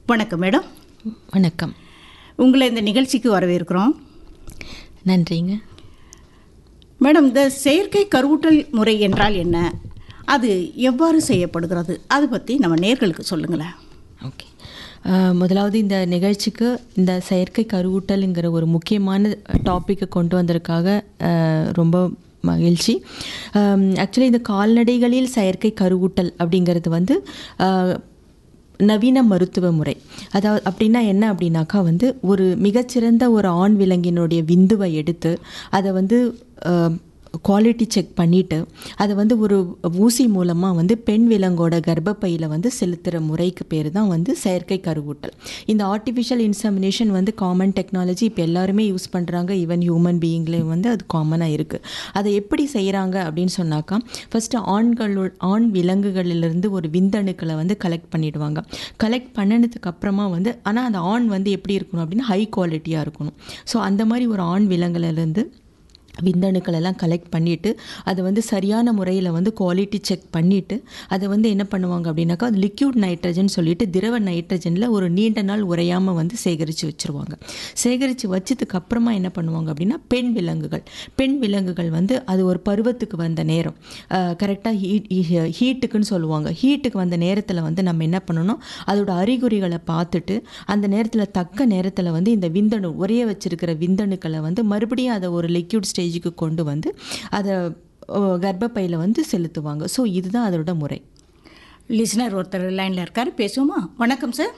வணக்கம் மேடம் வணக்கம் உங்களை இந்த நிகழ்ச்சிக்கு வரவேற்கிறோம் நன்றிங்க மேடம் இந்த செயற்கை கருவூட்டல் முறை என்றால் என்ன அது எவ்வாறு செய்யப்படுகிறது அது பற்றி நம்ம நேர்களுக்கு சொல்லுங்களேன் ஓகே அஹ், முதலாவது இந்த நிகழ்ச்சிக்கு இந்த செயற்கை கருவூட்டலுங்கிற ஒரு முக்கியமான டாப்பிக்கை கொண்டு வந்ததுக்காக அஹ், ரொம்ப மகிழ்ச்சி ஆக்சுவலி இந்த கால்நடைகளில் செயற்கை கருவூட்டல் அப்படிங்கிறது வந்து அஹ், நவீன மருத்துவ முறை அதாவது அப்படின்னா என்ன அப்படின்னாக்கா வந்து ஒரு மிகச்சிறந்த ஒரு ஆண் விலங்கினுடைய விந்துவை எடுத்து அதை வந்து குவாலிட்டி செக் பண்ணிவிட்டு அதை வந்து ஒரு ஊசி மூலமாக வந்து பெண் விலங்கோட கர்ப்பப்பையில் வந்து செலுத்துகிற முறைக்கு பேர் தான் வந்து செயற்கை கருவூட்டல் இந்த ஆர்டிஃபிஷியல் இன்சமினேஷன் வந்து காமன் டெக்னாலஜி இப்போ எல்லாருமே யூஸ் பண்ணுறாங்க ஈவன் ஹியூமன் பீயிங்லேயும் வந்து அது காமனாக இருக்குது அதை எப்படி செய்கிறாங்க அப்படின்னு சொன்னாக்கா ஃபஸ்ட்டு ஆண்களோ ஆண் விலங்குகளிலிருந்து ஒரு விந்தணுக்களை வந்து கலெக்ட் பண்ணிடுவாங்க கலெக்ட் பண்ணினதுக்கு அப்புறமா வந்து ஆனால் அந்த ஆண் வந்து எப்படி இருக்கணும் அப்படின்னா ஹை குவாலிட்டியாக இருக்கணும் ஸோ அந்த மாதிரி ஒரு ஆண் விலங்குலேருந்து விந்தணுக்கள் எல்லாம் கலெக்ட் பண்ணிவிட்டு அதை வந்து சரியான முறையில் வந்து குவாலிட்டி செக் பண்ணிவிட்டு அதை வந்து என்ன பண்ணுவாங்க அப்படின்னாக்கா அது லிக்யூட் நைட்ரஜன் சொல்லிட்டு திரவ நைட்ரஜனில் ஒரு நீண்ட நாள் உறையாமல் வந்து சேகரித்து வச்சுருவாங்க சேகரித்து வச்சதுக்கு அப்புறமா என்ன பண்ணுவாங்க அப்படின்னா பெண் விலங்குகள் பெண் விலங்குகள் வந்து அது ஒரு பருவத்துக்கு வந்த நேரம் கரெக்டாக ஹீட் ஹீட்டுக்குன்னு சொல்லுவாங்க ஹீட்டுக்கு வந்த நேரத்தில் வந்து நம்ம என்ன பண்ணணும் அதோட அறிகுறிகளை பார்த்துட்டு அந்த நேரத்தில் தக்க நேரத்தில் வந்து இந்த விந்தணு உரைய வச்சிருக்கிற விந்தணுக்களை வந்து மறுபடியும் அதை ஒரு லிக்யூட் ஸ்டேஜுக்கு கொண்டு வந்து அதை கர்ப்பப்பையில் வந்து செலுத்துவாங்க ஸோ இதுதான் அதோட முறை லிசனர் ஒருத்தர் லைனில் இருக்கார் பேசுவோமா வணக்கம் சார்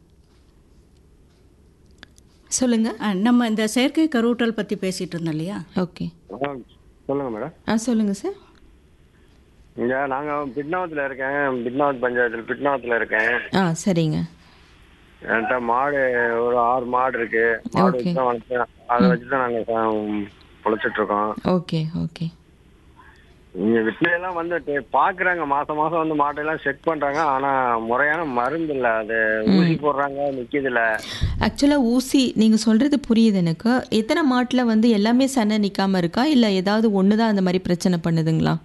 சொல்லுங்கள் அஹ், நம்ம இந்த செயற்கை கருவூட்டல் பற்றி பேசிகிட்டு இருந்தோம் இல்லையா ஓகே ஆ, சொல்லுங்க மேடம் ஆ சொல்லுங்கள் சார் இங்க நாங்க பிட்னாவத்துல இருக்கேன் பிட்னாவத் பஞ்சாயத்துல பிட்னாவத்துல இருக்கேன் ஆ சரிங்க என்கிட்ட மாடு ஒரு ஆறு மாடு இருக்கு மாடு Okay. வச்சு தான் வளர்த்தேன் அதை வச்சு தான் நாங்க ச- பொழைச்சிட்டு இருக்கோம் ஓகே ஓகே இங்க வீட்டுல எல்லாம் வந்து டே- பாக்குறாங்க மாசம் மாசம் வந்து மாட்டெல்லாம் செக் பண்றாங்க ஆனா முறையான மருந்து இல்ல அது ஊசி போடுறாங்க நிக்குது இல்ல ஆக்சுவலாக ஊசி நீங்கள் சொல்கிறது புரியுது எனக்கு எத்தனை மாட்டில் வந்து எல்லாமே சண்டை நிற்காம இருக்கா இல்லை ஏதாவது ஒன்று தான் அந்த மாதிரி பிரச்சனை பண்ணுதுங்களா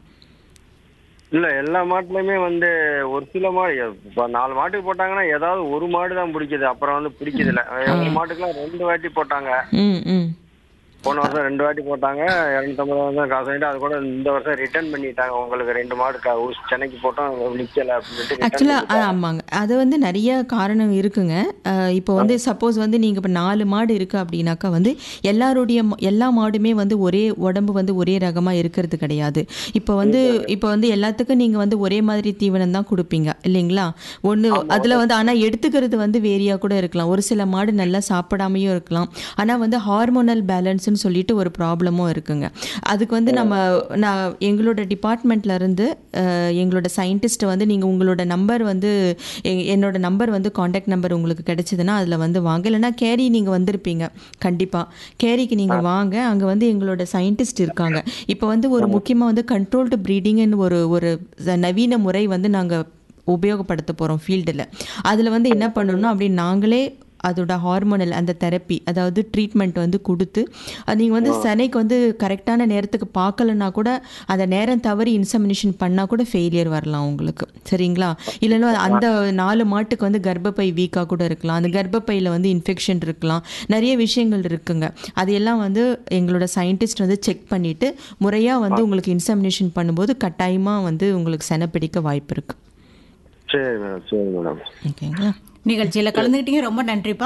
இல்ல எல்லா மாட்டுலயுமே வந்து ஒரு சில மாடு இப்ப நாலு மாட்டுக்கு போட்டாங்கன்னா ஏதாவது ஒரு மாடு தான் பிடிக்குது அப்புறம் வந்து பிடிக்குது இல்ல ஒரு மாட்டுக்குலாம் ரெண்டு வாட்டி போட்டாங்க ம் ம் போன வருஷம் ரெண்டு வாட்டி போட்டாங்க இரநூத்தம்பது வருஷம் காசு வாங்கிட்டு அது கூட இந்த வருஷம் ரிட்டர்ன் பண்ணிட்டாங்க உங்களுக்கு ரெண்டு மாடு கா- ஊசி சென்னைக்கு போட்டோம் நிக்கல அப்படின்னு return ஆக்சுவலாக ஆமாங்க அது வந்து நிறைய காரணம் இருக்குங்க அஹ் இப்போ வந்து சப்போஸ் வந்து நீங்கள் இப்போ நாலு மாடு இருக்குது அப்படின்னாக்கா வந்து எல்லாருடைய ம- எல்லா மாடுமே வந்து ஒரே உடம்பு வந்து ஒரே ரகமாக இருக்கிறது கிடையாது இப்போ வந்து இப்போ வந்து எல்லாத்துக்கும் நீங்கள் வந்து ஒரே மாதிரி தீவனம் தான் கொடுப்பீங்க இல்லைங்களா ஒன்று அதில் வந்து ஆனால் எடுத்துக்கிறது வந்து வேரியாக கூட இருக்கலாம் ஒரு சில மாடு நல்லா சாப்பிடாமையும் இருக்கலாம் ஆனால் வந்து ஹார்மோனல் பேலன்ஸ்னு சொல்லிட்டு ஒரு ப்ராப்ளமும் இருக்குங்க அதுக்கு வந்து நம்ம நான் எங்களோட டிபார்ட்மெண்ட்ல இருந்து அஹ், எங்களோட சயின்டிஸ்ட்டை வந்து நீங்கள் உங்களோட நம்பர் வந்து எ- என்னோட நம்பர் வந்து காண்டாக்ட் நம்பர் உங்களுக்கு கிடைச்சதுன்னா அதில் வந்து வாங்க இல்லைன்னா கேரி நீங்கள் வந்திருப்பீங்க கண்டிப்பாக கேரிக்கு நீங்கள் வாங்க அங்கே வந்து எங்களோட சயின்டிஸ்ட் இருக்காங்க இப்போ வந்து ஒரு முக்கியமாக வந்து கண்ட்ரோல்டு ப்ரீடிங்னு ஒரு ஒரு நவீன முறை வந்து நாங்கள் உபயோகப்படுத்த போகிறோம் ஃபீல்டில் அதில் வந்து என்ன பண்ணணும்னா அப்படி நாங்களே அதோட ஹார்மோனல் அந்த தெரப்பி அதாவது ட்ரீட்மெண்ட் வந்து கொடுத்து நீங்கள் வந்து சனைக்கு வந்து கரெக்டான நேரத்துக்கு பார்க்கலன்னா கூட அந்த நேரம் தவறி இன்சமினேஷன் பண்ணால் கூட ஃபெயிலியர் வரலாம் உங்களுக்கு சரிங்களா இல்லைன்னா அந்த நாலு மாட்டுக்கு வந்து கர்ப்பப்பை வீக்காக கூட இருக்கலாம் அந்த கர்ப்பப்பையில் வந்து இன்ஃபெக்ஷன் இருக்கலாம் நிறைய விஷயங்கள் இருக்குங்க அதையெல்லாம் வந்து எங்களோட சயின்டிஸ்ட் வந்து செக் பண்ணிவிட்டு முறையாக வந்து உங்களுக்கு இன்சமினேஷன் பண்ணும்போது கட்டாயமாக வந்து உங்களுக்கு செனை பிடிக்க வாய்ப்பு இருக்குது சரி மேடம் சரி மேடம் ஓகேங்களா நிகழ்ச்சியில் கலந்துக்கிட்டீங்க ரொம்ப நன்றிப்பா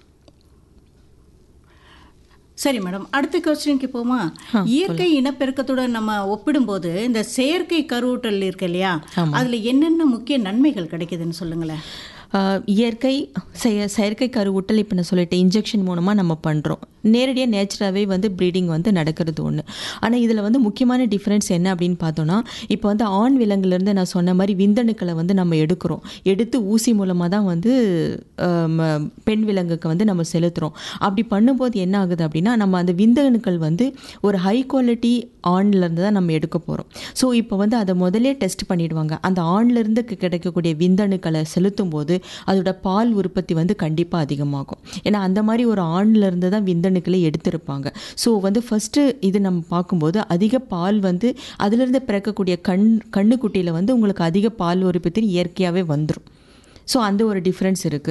சரி மேடம் அடுத்த கொஸ்டினுக்கு போமா இயற்கை இனப்பெருக்கத்துடன் நம்ம ஒப்பிடும்போது இந்த செயற்கை கருவூட்டல் இருக்கு இல்லையா அதுல என்னென்ன முக்கிய நன்மைகள் கிடைக்குதுன்னு சொல்லுங்களேன் ஆஹ் இயற்கை செய செயற்கை கருவூட்டல் இப்போ நான் சொல்லிட்டேன் இன்ஜெக்ஷன் மூலமாக நம்ம பண்ணுறோம் நேரடியாக நேச்சுராகவே வந்து ப்ரீடிங் வந்து நடக்கிறது ஒன்று ஆனால் இதில் வந்து முக்கியமான டிஃப்ரென்ஸ் என்ன அப்படின்னு பார்த்தோன்னா இப்போ வந்து ஆண் விலங்குலேருந்து நான் சொன்ன மாதிரி விந்தணுக்களை வந்து நம்ம எடுக்கிறோம் எடுத்து ஊசி மூலமாக தான் வந்து ஆம், பெண் விலங்குக்கு வந்து நம்ம செலுத்துகிறோம் அப்படி பண்ணும்போது என்ன ஆகுது அப்படின்னா நம்ம அந்த விந்தணுக்கள் வந்து ஒரு ஹை குவாலிட்டி ஆண்லேருந்து தான் நம்ம எடுக்க போகிறோம் ஸோ இப்போ வந்து அதை முதலே டெஸ்ட் பண்ணிடுவாங்க அந்த ஆண்லேருந்து கிடைக்கக்கூடிய விந்தணுக்களை செலுத்தும் போது அதோட பால் உற்பத்தி வந்து கண்டிப்பாக அதிகமாகும் ஏன்னா அந்த மாதிரி ஒரு ஆண்லேருந்து தான் விந்தணுக்களை எடுத்திருப்பாங்க ஸோ வந்து ஃபஸ்ட்டு இது நம்ம பார்க்கும்போது அதிக பால் வந்து அதிலிருந்து பிறக்கக்கூடிய கண் கண்ணுக்குட்டியில் வந்து உங்களுக்கு அதிக பால் உற்பத்தி இயற்கையாகவே வந்துடும் ஸோ அந்த ஒரு டிஃப்ரென்ஸ் இருக்குது